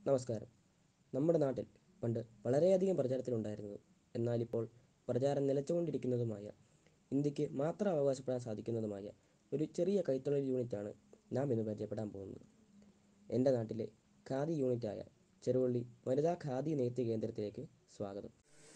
നമസ്കാരം നമ്മുടെ നാട്ടിൽ പണ്ട് വളരെയധികം പ്രചാരത്തിലുണ്ടായിരുന്നതും എന്നാലിപ്പോൾ പ്രചാരം നിലച്ചുകൊണ്ടിരിക്കുന്നതുമായ ഇന്ത്യക്ക് മാത്രം അവകാശപ്പെടാൻ സാധിക്കുന്നതുമായ ഒരു ചെറിയ കൈത്തൊഴിൽ യൂണിറ്റാണ് നാം ഇന്ന് പരിചയപ്പെടാൻ പോകുന്നത് എൻ്റെ നാട്ടിലെ ഖാദി യൂണിറ്റായ ചെറുവള്ളി വനിതാ ഖാദി നെയ്ത്ത് കേന്ദ്രത്തിലേക്ക് സ്വാഗതം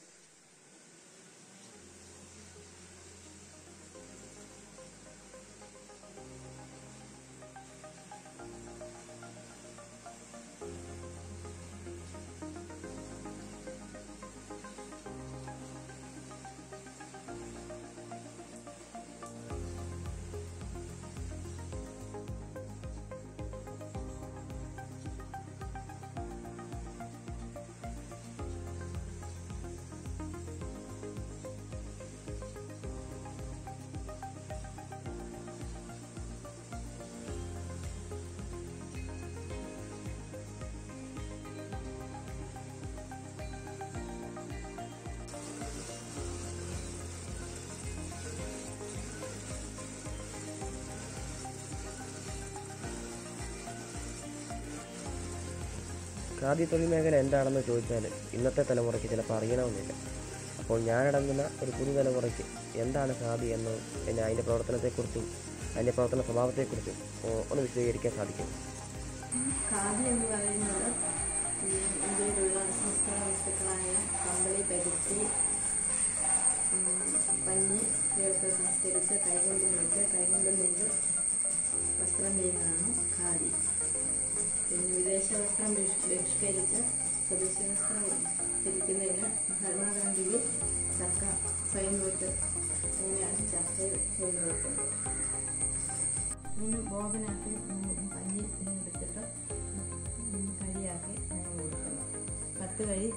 ഖാദി തൊഴിൽ മേഖല എന്താണെന്ന് ചോദിച്ചാൽ ഇന്നത്തെ തലമുറയ്ക്ക് ചിലപ്പോൾ അറിയണമെന്നില്ല അപ്പോൾ ഞാനടങ്ങുന്ന ഒരു പുതുതലമുറയ്ക്ക് എന്താണ് ഖാദി എന്നും പിന്നെ അതിൻ്റെ പ്രവർത്തനത്തെക്കുറിച്ചും അതിൻ്റെ പ്രവർത്തന സ്വഭാവത്തെക്കുറിച്ചും ഓ, ഒന്ന് വിശദീകരിക്കാൻ സാധിക്കും ഖാദി എന്ന് പറയുന്നത് ഈ ഇന്ത്യയിലുള്ള സംസ്കരണ വസ്തുക്കളായ കമ്പളി പരുത്തി ഉം, പഞ്ഞി ഇവയൊക്കെ സംസ്കരിച്ച് കൈകൊണ്ട് മുറിച്ച് കൈകൊണ്ട് നെയ്ത് വസ്ത്രം ചെയ്യുന്നതാണ് ഖാദി പിന്നെ വിദേശ വസ്ത്രം ബഹിഷ്- ബഹിഷ്കരിച്ച് സ്വദേശി വസ്ത്രം ധരിക്കുന്നതിന് മഹാത്മാഗാന്ധിയും സർക്കാർ സ്വയം വോട്ട് അങ്ങനെയാണ് ചർച്ച കൊണ്ടുവരുന്നത് ഇതിന് ബോബനാക്കി ഉം പഞ്ഞി എടുത്തിട്ട് ഉം കരിയാക്കി അങ്ങനെ കൊടുക്കണം പത്ത് കഴി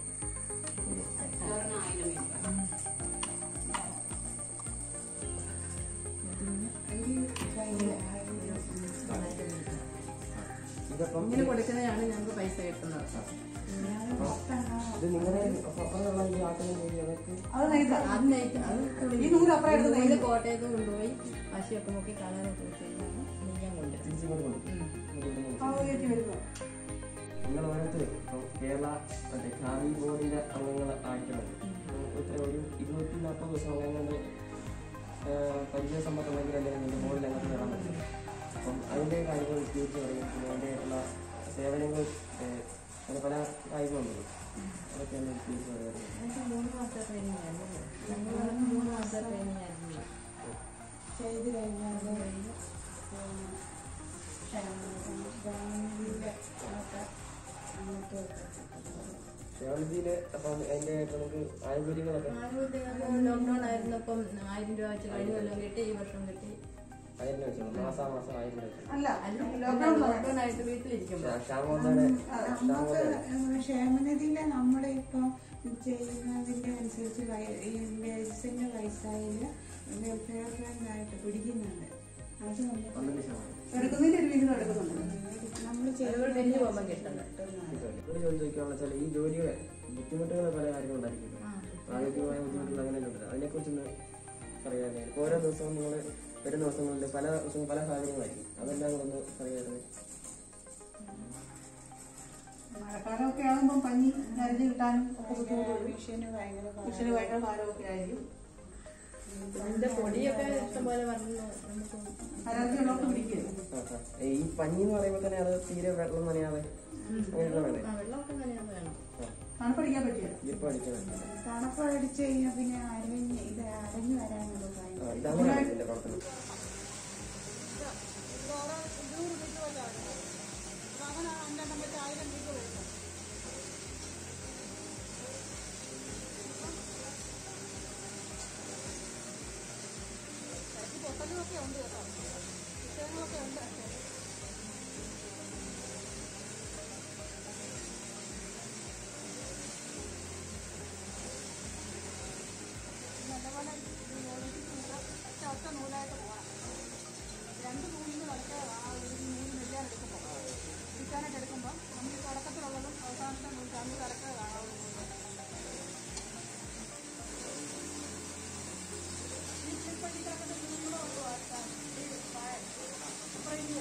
ഇതപ്പം ഇങ്ങനെ കൊടുക്കുന്നതാണ് ഞങ്ങൾക്ക് പൈസ കിട്ടുന്നത് ഇത് നിങ്ങളുടെ അപ്പുറത്തുള്ള ഈ ആട്ടിനെ അവർക്ക് അത് നെയ്ത് അത് നെയ്ത്ത് അത് ഈ നൂല് അപ്പുറം എടുത്ത് നൂല് കോട്ടയത്ത് കൊണ്ടുപോയി പശയൊക്കെ നോക്കി കളറൊക്കെ വെച്ചാണ് നെയ്യാൻ കൊണ്ടുവരുന്നത് തിരിച്ചിങ്ങോട്ട് കൊണ്ടുവരും ആ കയറ്റി വരുന്നു നിങ്ങൾ ഓരോരുത്തരും ഇപ്പം കേരള മറ്റേ ഖാദി ബോർഡിന്റെ അംഗങ്ങൾ ആയിട്ടുണ്ട് ഇത്ര ഒരു ഇരുന്നൂറ്റി നാൽപ്പത് ദിവസം അങ്ങനെ പരിചയ സമ്പത്തുണ്ടെങ്കിൽ അല്ലെങ്കിൽ നിങ്ങളുടെ ബോർഡിൽ അങ്ങനെ നേടാൻ പറ്റും അപ്പം അതിൻ്റെ കാര്യങ്ങൾ വിസ്തരിച്ച് പറയും പിന്നെ അതിൻ്റെ ഉള്ള സേവനങ്ങൾ ഏഹ്, അങ്ങനെ പല കാര്യങ്ങളുണ്ടല്ലോ അതൊക്കെയാണ് വിസ്തരിച്ച് പറയുന്നത് എനിക്ക് മൂന്ന് മാസത്തെ ട്രെയിനിങ് ആയിരുന്നു ഞങ്ങൾ മൂന്ന് മാസത്തെ ട്രെയിനിങ് ആയിരുന്നു ചെയ്ത് കഴിഞ്ഞാൽ ടെക്നോളജിയിൽ അപ്പം അതിൻ്റെ നമുക്ക് ആനുകൂല്യങ്ങളൊക്കെ ലോക്ക്ഡൌൺ ആയിരുന്നപ്പം ആയിരം രൂപ വെച്ച് കഴിഞ്ഞ കൊല്ലം കിട്ടി ഈ വർഷം കിട്ടി ആയിരം രൂപ വെച്ചാണ് മാസാമാസം ആയിരം രൂപ വെച്ചാണ് അല്ല ലോക്ക്ഡൌൺ ലോക്ക്ഡൌൺ ആയിട്ട് വീട്ടിലിരിക്കുമ്പോൾ ക്ഷാമോദയുടെ നമുക്ക് ക്ഷേമനിധിയിലെ നമ്മുടെ ഇപ്പൊ ചെയ്യുന്നതിന്റെ അനുസരിച്ച് വയ- ഈ ബേസിന്റെ പൈസയില് വെൽഫെയർ ഫണ്ട് ആയിട്ട് പിടിക്കുന്നുണ്ട് അത് നമ്മൾ പന്ത്രണ്ട് ശതമാനം എടുക്കുന്നതിന്റെ ഒരു വിഹിതം എടുക്കുന്നുണ്ട് നമ്മൾ ചെലവുകൾ പിരിഞ്ഞു പോകുമ്പോൾ കിട്ടുന്നത് ഒരു ജോലി ചോദിക്കുകയാണെന്ന് വെച്ചാൽ ഈ ജോലിയുടെ ബുദ്ധിമുട്ടുകൾ പല കാര്യങ്ങളുണ്ടായിരിക്കും ആരോഗ്യമായ ബുദ്ധിമുട്ടുകൾ അങ്ങനെ ഉണ്ട് അതിനെക്കുറിച്ചൊന്ന് പറയാനായിരുന്നു ഇപ്പോൾ ഓരോ ദിവസവും നിങ്ങൾ വരുന്ന ദിവസങ്ങളിൽ പല ദിവസവും പല സാഹചര്യങ്ങളായിരിക്കും അതെല്ലാം കൂടെ ഒന്ന് പറയായിരുന്നു മഴക്കാലമൊക്കെ ആകുമ്പോൾ പനി നനഞ്ഞു കിട്ടാനും ഒക്കെ ബുദ്ധിമുട്ടുണ്ട് വിഷയന് ഭയങ്കര ഭാരമൊക്കെ ആയിരിക്കും ഇതിന്റെ പൊടിയൊക്കെ ഇഷ്ടംപോലെ പറഞ്ഞു നമുക്ക് അലർജി ഉള്ളവർക്ക് പിടിക്കുക ആ, ആ. ഈ പഞ്ഞി എന്ന് പറയുമ്പോൾ തന്നെ അത് തീരെ വെള്ളം നനയാതെ അങ്ങനെയുള്ള വേണ്ടേ ആ വെള്ളമൊക്കെ നനയാതെ വേണം തണുപ്പടിക്കാൻ പറ്റില്ല ജിപ്പ് അടിക്കണം തണുപ്പ് അടിച്ചു കഴിഞ്ഞാൽ പിന്നെ അരഞ്ഞ് ഇത് അരഞ്ഞു വരാനുള്ള ആ, ഇതങ്ങനെയാണ് ഇതിന്റെ പ്രവർത്തനം ഈ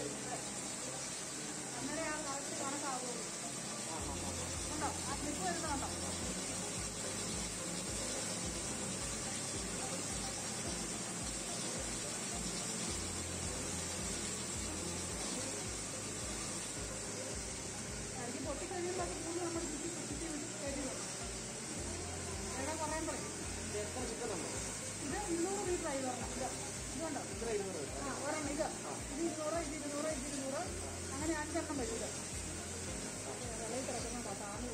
ഡ്രൈവറിന് ഇത് ഇതുണ്ടോ ആ ഒരെണ്ണം ഇത് ഇത് ഇരുന്നൂറ് ഇത് ഇരുന്നൂറ് ഇത് ഇരുന്നൂറ് അങ്ങനെ അഞ്ചെണ്ണം വരും ഇത് വിളയിൽ കിടക്കുന്ന താന്ന്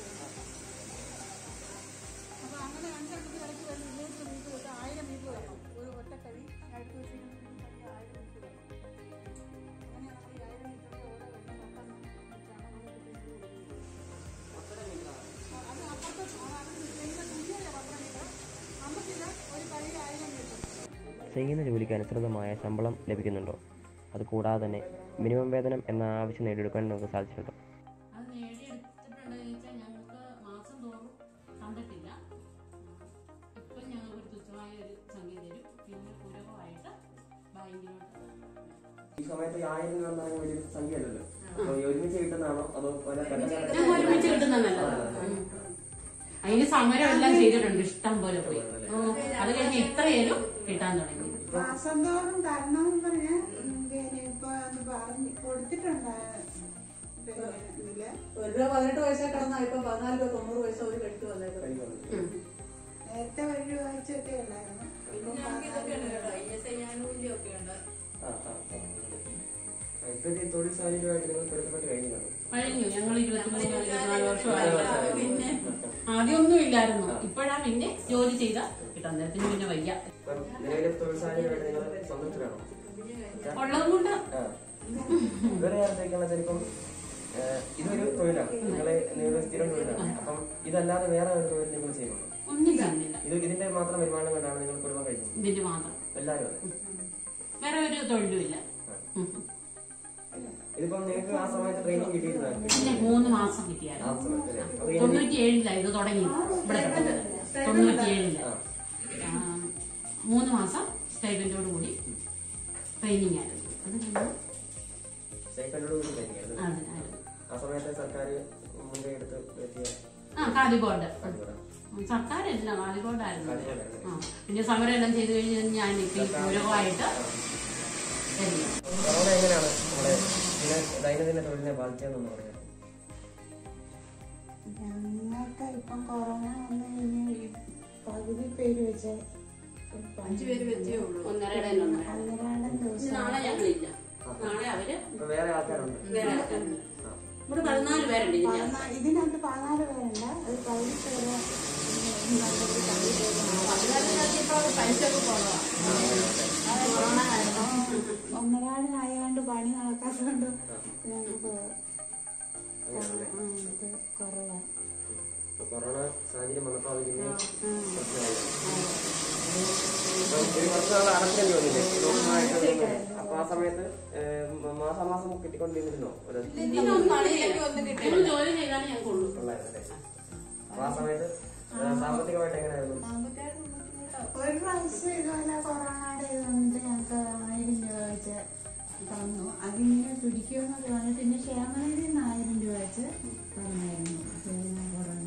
അപ്പോൾ അങ്ങനെ അഞ്ചെണ്ണത്തിൽ ഇടയ്ക്ക് വരും ഇരുന്നൂറ് മീറ്റർ തൊട്ട് ആയിരം മീറ്റർ വരും ഒരു ഒറ്റ കഴി അടുത്ത് വെച്ചിരിക്കുന്ന കഴി ആയിരം മീറ്റർ വരും അങ്ങനെയാണ് ഈ ആയിരം മീറ്ററിൽ ഓരോ വെള്ളം രണ്ടെണ്ണം വെച്ചാണ് നമുക്ക് പിന്നെ കൊടുക്കുന്നത്. അത് അപ്പുറത്തെ ആണ് ചെയ്യുന്ന തുല്യത പത്ത് മീറ്റർ നമുക്കിത് ഒരു കഴി ആയിരം മീറ്റർ ചെയ്യുന്ന ജോലിക്ക് അനുസൃതമായ ശമ്പളം ലഭിക്കുന്നുണ്ടോ അതുകൂടാതെ തന്നെ മിനിമം വേതനം എന്ന ആവശ്യം നേടിയെടുക്കാൻ നമുക്ക് സാധിച്ചിട്ടുണ്ടോ അത് നേടിയെടുത്തിട്ടുണ്ടോ ചോദിച്ചാൽ ഞങ്ങൾക്ക് മാസം തോറും കണ്ടിട്ടില്ല ഇപ്പം ഞങ്ങൾക്ക് ഒരു തുച്ഛമായ ഒരു സംഖ്യ തരും പിന്നെ പൂരകമായിട്ട് ബാങ്കിലോട്ട് ഈ സമയത്ത് ഈ ആയിരം രൂപ എന്ന് പറയുന്നത് വലിയൊരു സംഖ്യ അല്ലല്ലോ അപ്പൊ ഈ ഒരുമിച്ച് കിട്ടുന്നതാണോ അതോ ഓരോ ഘട്ടം ഞങ്ങൾ ഒരുമിച്ച് കിട്ടുന്ന നല്ലത് അതിന് സമരം എല്ലാം ചെയ്തിട്ടുണ്ട് ഇഷ്ടം പോലെ പോയി ഉം. അത് കഴിഞ്ഞ് ഇത്രയേലും കിട്ടാൻ തുടങ്ങി മാസം തോറും തരണം എന്ന് പറഞ്ഞ് പിന്നെ ഇപ്പൊ ഒന്ന് പറഞ്ഞ് കൊടുത്തിട്ടുണ്ട് പിന്നെ ഇതില്. ഒരു രൂപ പതിനെട്ട് പൈസ കിടന്നാ ഇപ്പൊ പതിനാല് രൂപ തൊണ്ണൂറ് പൈസ ഒരു കഴിക്ക് വന്നേക്കും കഴിയുന്നത് നേരത്തെ ഒരു രൂപ ഉണ്ടായിരുന്നു പിന്നെ ഞങ്ങൾക്ക് ഇതൊക്കെ ഉണ്ട് കേട്ടോ ഐ എസ് ഐ ആനുകൂല്യമൊക്കെ ഉണ്ട് ആ, ആ, ആ. ആ, ഇപ്പോഴത്തെ ഈ തൊഴിൽ സാഹചര്യമായിട്ട് നിങ്ങൾ പൊരുത്തപ്പെട്ട് കഴിഞ്ഞതാണ് കഴിഞ്ഞു ഞങ്ങൾ ഇരുപത്തിമൂന്ന് ഇരുപത്തിനാല് വർഷമായി പിന്നെ ആദ്യമൊന്നും ഇല്ലായിരുന്നു ഇപ്പോഴാ പിന്നെ ജോലി ചെയ്ത കിട്ടാൻ നേരത്തിന് പിന്നെ വയ്യ ഇപ്പം നിലവിലെ തൊഴിൽ സാഹചര്യമായിട്ട് നിങ്ങൾ സംതൃപ്തരാണോ ഉള്ളത് കൊണ്ട് ആ. ഇവരെ നേരത്തേക്കുള്ള ചിലപ്പം ഏഹ്, ഇതൊരു തൊഴിലാണ് നിങ്ങളെ നിങ്ങളുടെ സ്ഥിരം തൊഴിലാണ് അപ്പം ഇതല്ലാതെ വേറെ ഒരു തൊഴിൽ നിങ്ങൾ ചെയ്യുന്നുണ്ടോ ഒന്നും ചെയ്യുന്നില്ല ഇത് ഇതിന്റെ മാത്രം വരുമാനം കൊണ്ടാണ് നിങ്ങൾ കുടുംബം കഴിക്കുന്നത് ഇതിന്റെ മാത്രം എല്ലാവരും അതെ വേറെ ഒരു തൊഴിലും ഇല്ല ഉം. ഇതിപ്പം നിങ്ങൾക്ക് ആ സമയത്ത് ട്രെയിനിങ് കിട്ടിയിരുന്നതാണ് പിന്നെ മൂന്ന് മാസം കിട്ടിയായിരുന്നു ആ സമയത്ത് അല്ലേ? അത് കഴിഞ്ഞ് തൊണ്ണൂറ്റി ഏഴിലാണ് ഇത് തുടങ്ങിയത് ഇവിടെ കിട്ടുന്നത് തൊണ്ണൂറ്റി ഏഴില് മൂന്ന് മാസം സ്റ്റൈബൻറ്റോട് കൂടി ട്രെയിനിങ് ആയിരുന്നു അത് കഴിഞ്ഞ് സ്റ്റൈപ്പൻഡോട് കൂടി training ആയിരുന്നു. അതിനായിരുന്നു ആ സമയത്ത് സർക്കാർ മുൻകൈ എടുത്ത് എത്തിയ ആ കാലിബോർഡ് കാര്യങ്ങളാണ്. സർക്കാരല്ല കാലിബോർഡായിരുന്നു കാലിബോർഡായിരുന്നു. ആ പിന്നെ സമരം എല്ലാം ചെയ്തു കഴിഞ്ഞ് ഞാൻ ഇപ്പം ഈ പൂരകമായിട്ട് വരുന്നു കൊറോണ എങ്ങനെയാണ് നമ്മുടെ ദിന ദൈനംദിന തൊഴിലിനെ ബാധിച്ചതെന്ന് പറയാം ഞങ്ങൾക്ക് ഇപ്പം കൊറോണ വന്നു കഴിഞ്ഞ് ഈ പകുതി പേര് വെച്ച് അഞ്ചു പേര് വെച്ചേ ഉള്ളൂ ഒന്നരയുടെ ഒന്നര ഒന്നരാടം ഇനി ദിവസം നാളെ ഞങ്ങളില്ല നാളെ അവര് ഇപ്പൊ വേറെ ആൾക്കാരുണ്ട് വേറെ ആൾക്കാരുണ്ട് ഇവിടെ പതിനാല് പേരുണ്ട് ഇതിന്റെ പതിനാ- ഇതിനകത്ത് പതിനാല് പേരുണ്ട് അത് പകുതി പേര് ഇതിനകത്ത് പകുതി പേര് അതിനകത്തിപ്പോ പൈസ ഒക്കെ കുറവാണ് കൊറോണ കാരണം ഒന്നരാടായതുകൊണ്ട് പണി നടക്കാത്തതുകൊണ്ട് ഞങ്ങൾക്ക് അങ്ങനെയാണല്ലേ ആ, ഇത് കുറവാണ് ഇപ്പൊ കൊറോണ സാഹചര്യം വന്നപ്പോ അത് പിന്നെ പ്രശ്നമായി ഇപ്പം ഒരു വർഷം അടച്ചേണ്ടി വന്നില്ലേ ലോകമായിട്ട് വന്നില്ലേ? അപ്പൊ ആ സമയത്ത് ഏഹ്, മ- മാസാമാസം കിട്ടിക്കൊണ്ടിരുന്നോ ഒരു ഇതിനൊന്നും പണിയില്ലെങ്കിൽ ഒന്നും ഒരു കിട്ടില്ല ജോലി ചെയ്താലേ ഞങ്ങൾക്കുള്ളൂ ഉള്ളായിരുന്നല്ലേ അപ്പൊ ആ സമയത്ത് ഏഹ്, സാമ്പത്തികമായിട്ട് എങ്ങനെയായിരുന്നു സാമ്പത്തികമായിട്ട് ബുദ്ധിമുട്ടാവും ഒരു പ്രാവശ്യം ഇതുപോലെ കൊറോണയുടെ ഇത് വന്നിട്ട് ഞങ്ങൾക്ക് ആയിരം രൂപ വെച്ച് തന്നു അതിങ്ങനെ പിടിക്കുമെന്നൊക്കെ പറഞ്ഞു പിന്നെ ക്ഷേമനിധി നിന്ന് ആയിരം രൂപ വെച്ച് തന്നായിരുന്നു പിന്നെ കൊറോണ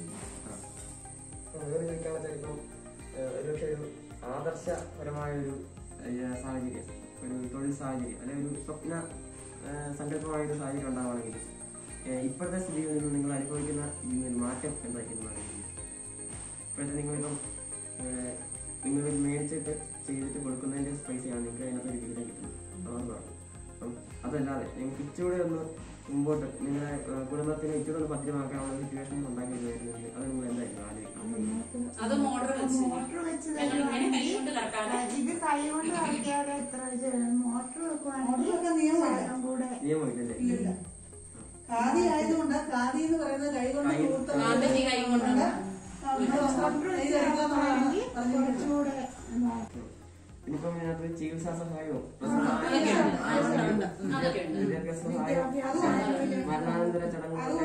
വേറെ ചോദിക്കാനുള്ള ചിലപ്പം ഒരുപക്ഷെ ഒരു ആദർശപരമായ ഒരു ഏഹ്, സാഹചര്യം ഒരു തൊഴിൽ സാഹചര്യം അല്ലെങ്കിൽ ഒരു സ്വപ്ന ഏഹ്, സങ്കല്പമായ ഒരു സാഹചര്യം ഉണ്ടാവുകയാണെങ്കിൽ ഏഹ്, ഇപ്പോഴത്തെ സ്ഥിതിയിൽ നിന്ന് നിങ്ങൾ അനുഭവിക്കുന്ന ഈ ഒരു മാറ്റം എന്തായിരിക്കും പറയുന്നത് ഇപ്പോഴത്തെ നിങ്ങളിപ്പം ഏഹ്, നിങ്ങൾ മേടിച്ചിട്ട് ചെയ്തിട്ട് കൊടുക്കുന്നതിന്റെ പൈസയാണ് നിങ്ങൾക്ക് അതിനകത്ത് ഒരു വിഹിതം കിട്ടുന്നത് അതാണ് പറഞ്ഞത് അപ്പം അതല്ലാതെ നിങ്ങൾക്ക് ഇച്ചിലൂടെ ഒന്ന് മുമ്പോട്ട് നിങ്ങളുടെ ഏഹ്, കുടുംബത്തിന് ഇച്ചിലൂടെ ഒന്ന് ഭദ്രമാക്കാനുള്ള സിറ്റുവേഷൻ ഉണ്ടാക്കി വരുന്നെങ്കിൽ അത് നിങ്ങൾ എന്തായിരിക്കും ആലോചിക്കുന്നത് അത് മോട്ടർ വെച്ച് മോട്ടർ വെച്ച് ഞങ്ങൾ ഇങ്ങനെ കൈ കൊണ്ട് കറക്കാതെ ഇത് കൈ കൊണ്ട് കളിക്കാതെ എത്ര മോട്ടർ വെക്കുവാണെങ്കിൽ മോട്ടറൊക്കെ നിയമമില്ല. സ്ഥലം കൂടെ നിയമമില്ലല്ലേ ഇല്ല ഖാദി ആയതുകൊണ്ട് ഖാദി എന്ന് പറയുന്നത് കൈ കൊണ്ട് കൈ- തൂത്ത് ആദ്യം ഈ കൈ കൊണ്ട് മോട്ടർ വെച്ച് കളിക്കുകയാണെങ്കിൽ കുറച്ചുകൂടെ ഇതാക്കും. ഇനിയിപ്പം ഇതിനകത്ത് ചികിത്സാ സഹായവും അതൊക്കെ ഉണ്ട് അതൊക്കെ ഉണ്ട് അതൊക്കെ ഉണ്ട് വിദ്യാഭ്യാസ സഹായം മരണാനന്തര ചടങ്ങുകളുടെ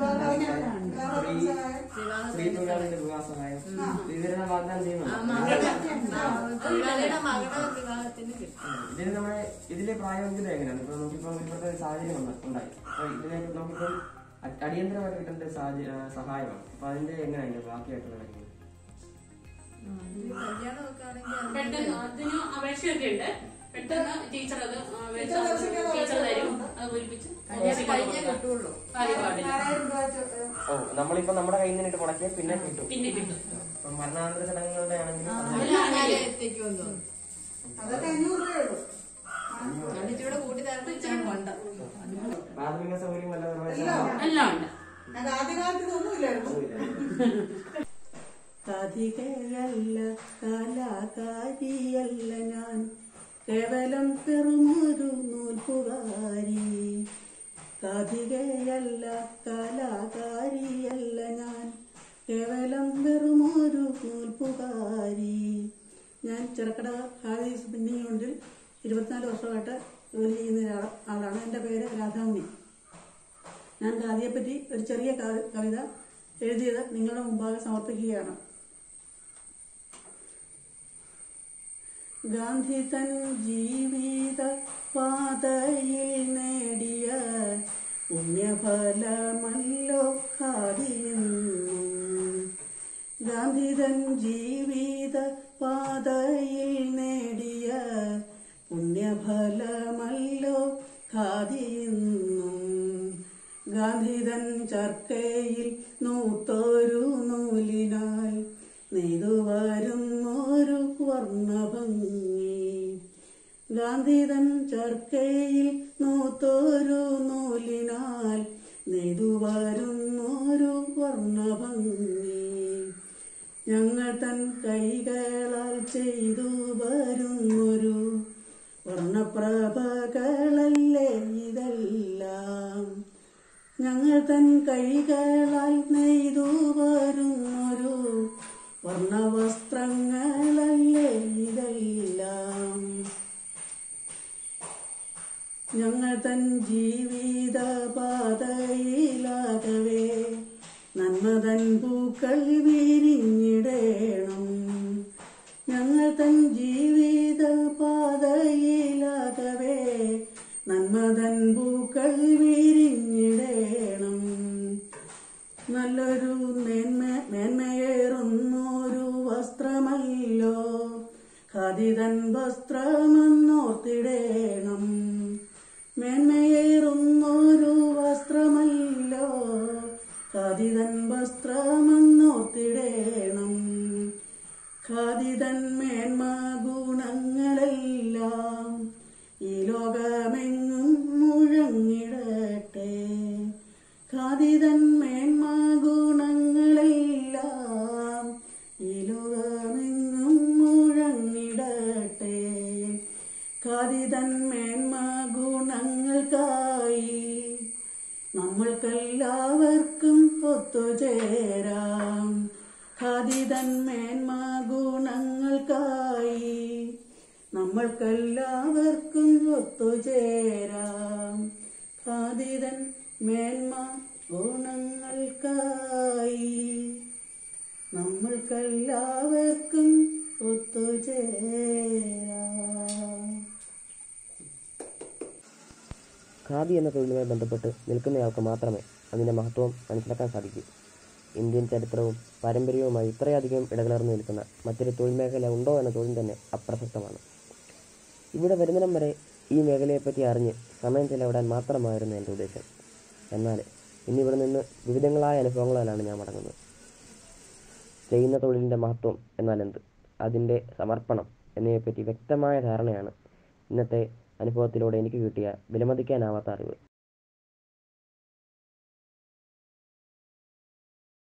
സ്ത്രീ സ്ത്രീ തൊഴിലാളികളുടെ വിവാഹ സഹായം ഇവരെല്ലാം വാഗ്ദാനം ചെയ്യുന്നുണ്ട് തൊഴിലാളിയുടെ മകളുടെ വിവാഹത്തിന് കിട്ടും ഇതിന് നമ്മുടെ ഇതിലെ പ്രായോഗികത എങ്ങനെയാണ് ഇപ്പൊ നമുക്കിപ്പം ഇപ്പോഴത്തെ ഒരു സാഹചര്യം വന്ന- ഉണ്ടായി അപ്പൊ ഇതിലേക്ക് നമുക്കിപ്പം അ- അടിയന്തരമായിട്ട് കിട്ടേണ്ട ഒരു സാഹചര്യ ആ, സഹായമാണ് അപ്പൊ അതിന്റെ എങ്ങനെയാണ് ബാക്കിയായിട്ടുള്ള കാര്യങ്ങൾ കല്യാണം ഒക്കെ ആണെങ്കിൽ പെട്ടെന്ന് അതിന് അപേക്ഷയൊക്കെ ഉണ്ട് പെട്ടെന്ന് ടീച്ചർ അത് അപേക്ഷ ടീച്ചർ തരും അത് പൂരിപ്പിച്ച് കഴിഞ്ഞേ കിട്ടുള്ളൂ കാര്യപാടില്ല ആറായിരം രൂപ വെച്ച് ഓ നമ്മളിപ്പോ നമ്മുടെ കയ്യിൽ നിന്നിട്ട് മുടക്കിയാൽ പിന്നെ കിട്ടും പിന്നെ കിട്ടും ഇപ്പൊ മരണാനന്തര ചടങ്ങുകളുടെ ആണെങ്കിലും അതിലാണെങ്കിൽ എത്തിക്കുമെന്ന് തോന്നുന്നു അതൊക്കെ അഞ്ഞൂറ് രൂപയേ ഉള്ളൂ ഞാൻ ഇച്ചിരി കൂട്ടി തരട്ടെ ഇച്ചിരി കൊണ്ട് പ്രാഥമിക സൗകര്യം വല്ല എല്ലാം എല്ലാം ഉണ്ട് അത് ആദ്യകാലത്ത് ഇതൊന്നുമില്ലായിരുന്നു കഥികയല്ല കലാകാരിയല്ല ഞാൻ കേവലം പെറുമൊരു നൂൽപ്പുകാരി കഥികയല്ല കലാകാരിയല്ല ഞാൻ കേവലം വെറുമൊരു നൂൽപ്പുകാരി ഞാൻ ചെറുക്കട ഹാദി സ്പിന്നിങ് യൂണിറ്റിൽ ഇരുപത്തിനാല് വർഷമായിട്ട് ജോലി ചെയ്യുന്ന ഒരാൾ ആളാണ് എൻ്റെ പേര് രാധാമണി ഞാൻ ഖാദിയെപ്പറ്റി ഒരു ചെറിയ ക- കവിത എഴുതിയത് നിങ്ങളുടെ മുമ്പാകെ സമർപ്പിക്കുകയാണ് ഗാന്ധി തൻ ജീവിത പാതയിൽ നേടിയ പുണ്യഫലമല്ലോ ഖാദിയെന്നും ഗാന്ധി തൻ ജീവിത പാതയിൽ നേടിയ പുണ്യഫലമല്ലോ ഖാദിയെന്നും ഗാന്ധിതൻ ചർക്കയിൽ നൂത്തൊരു നൂലിനാൽ നെയ്തു വരുന്നൊരു വർണ്ണഭംഗി ഗാന്ധിതൻ ചർക്കയിൽ നൂത്തൊരു നൂലിനാൽ നെയ്തു വരുന്നൊരു വർണ്ണഭംഗി ഞങ്ങൾ തൻ കൈകളാൽ ചെയ്തു വരുന്നൊരു വർണ്ണപ്രഭകളല്ലേ ഇതെല്ലാം ഞങ്ങൾ തൻ കൈകളാൽ നെയ്തു വരുന്നൊരു വർണ്ണവസ്ത്രങ്ങളല്ലേ ഇതെല്ലാം ഞങ്ങൾ തൻ ജീവിത പാതയിലാകവേ നന്മതൻ പൂക്കൾ വിരിഞ്ഞിടേണം ഞങ്ങൾ തൻ ജീവിത പാതയിലാകവേ നന്മതൻ പൂക്കൾ വിരിഞ്ഞിടേണം നല്ലൊരു മേന്മ മേന്മയേറുന്നൊരു വസ്ത്രമല്ലോ ഖാദിതൻ വസ്ത്രമെന്നോർത്തിടേണം മേന്മയേറുന്നൊരു വസ്ത്രമല്ലോ ഖാദിതൻ വസ്ത്രമെന്നോർത്തിടേണം ഖാദിതൻ മേന്മ ഗുണങ്ങളെല്ലാം ഈ ലോകമെങ്ങും മുഴങ്ങിടട്ടെ ഖാദിതൻ മേന്മ ഗുണങ്ങളെല്ലാം ഈ ലോകമെങ്ങും മുഴങ്ങിടട്ടെ ഖാദിതൻ മേന്മ ഗുണങ്ങൾക്കായി നമ്മൾക്കെല്ലാവർക്കും ഒത്തുചേരാം ഖാദിതൻ മേന്മ ഗുണങ്ങൾക്കായി നമ്മൾക്കെല്ലാവർക്കും ഒത്തുചേരാം ഖാദിതൻ മേന്മ ഗുണങ്ങൾക്കായി നമ്മൾക്കെല്ലാവർക്കും ഒത്തുചേരാം ഖാദി എന്ന തൊഴിലുമായി ബന്ധപ്പെട്ട് നിൽക്കുന്നയാൾക്ക് മാത്രമേ അതിൻ്റെ മഹത്വം മനസ്സിലാക്കാൻ സാധിക്കൂ ഇന്ത്യൻ ചരിത്രവും പാരമ്പര്യവുമായി ഇത്രയധികം ഇടകലർന്നു നിൽക്കുന്ന മറ്റൊരു തൊഴിൽ മേഖല ഉണ്ടോ എന്ന ചോദ്യം തന്നെ അപ്രസക്തമാണ് ഇവിടെ വരുന്നിടം വരെ ഈ മേഖലയെപ്പറ്റി അറിഞ്ഞ് സമയം ചെലവിടാൻ മാത്രമായിരുന്നു എൻ്റെ ഉദ്ദേശം എന്നാൽ ഇന്നിവിടെ നിന്ന് വിവിധങ്ങളായ അനുഭവങ്ങളാലാണ് ഞാൻ മടങ്ങുന്നത് ചെയ്യുന്ന തൊഴിലിൻ്റെ മഹത്വം എന്നാൽ എന്ത് അതിൻ്റെ സമർപ്പണം എന്നിവയെപ്പറ്റി വ്യക്തമായ ധാരണയാണ് ഇന്നത്തെ അനുഭവത്തിലൂടെ എനിക്ക് കിട്ടിയ വിലമതിക്കാനാവാത്ത അറിവ്